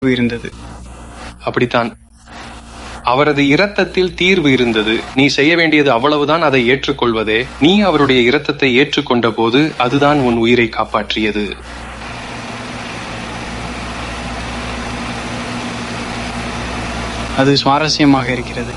இருந்தது அப்படித்தான் அவரது இரத்தத்தில் தீர்வு இருந்தது நீ செய்ய வேண்டியது அவ்வளவுதான் அதை ஏற்றுக்கொள்வதே நீ அவருடைய இரத்தத்தை ஏற்றுக்கொண்ட போது அதுதான் உன் உயிரை காப்பாற்றியது அது சுவாரஸ்யமாக இருக்கிறது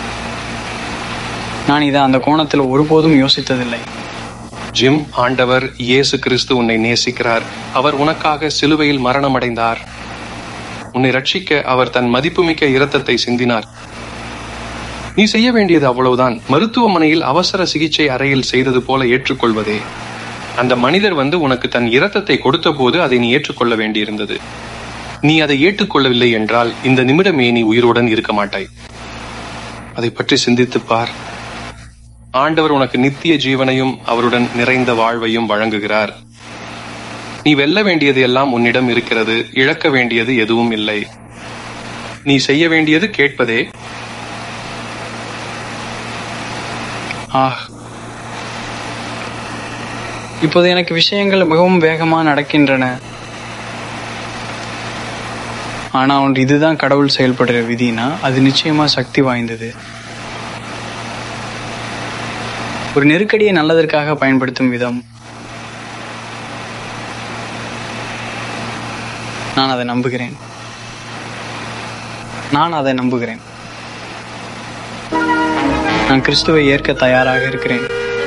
நான் இதை அந்த கோணத்தில் ஒருபோதும் யோசித்ததில்லை ஜிம் ஆண்டவர் இயேசு கிறிஸ்து உன்னை நேசிக்கிறார் அவர் உனக்காக சிலுவையில் மரணமடைந்தார் உன்னை ரட்சிக்க அவர் தன் மதிப்புமிக்க இரத்தத்தை சிந்தினார் நீ செய்ய வேண்டியது அவ்வளவுதான் மருத்துவமனையில் அவசர சிகிச்சை அறையில் செய்தது போல ஏற்றுக்கொள்வதே அந்த மனிதர் வந்து உனக்கு தன் இரத்தத்தை கொடுத்த போது அதை நீ ஏற்றுக்கொள்ள வேண்டியிருந்தது நீ அதை ஏற்றுக்கொள்ளவில்லை என்றால் இந்த நிமிடமே நீ உயிருடன் இருக்க மாட்டாய் அதை பற்றி சிந்தித்துப் பார் ஆண்டவர் உனக்கு நித்திய ஜீவனையும் அவருடன் நிறைந்த வாழ்வையும் வழங்குகிறார் நீ வெல்ல வேண்டியது எல்லாம் உன்னிடம் இருக்கிறது இழக்க வேண்டியது எதுவும் இல்லை நீ செய்ய வேண்டியது கேட்பதே ஆஹ் இப்போது எனக்கு விஷயங்கள் மிகவும் வேகமாக நடக்கின்றன ஆனால் ஒன்று இதுதான் கடவுள் செயல்படுற விதினா அது நிச்சயமா சக்தி வாய்ந்தது ஒரு நெருக்கடியை நல்லதற்காக பயன்படுத்தும் விதம் நான் அதை நம்புகிறேன் நான் அதை நம்புகிறேன் நான் கிறிஸ்துவை ஏற்க தயாராக இருக்கிறேன்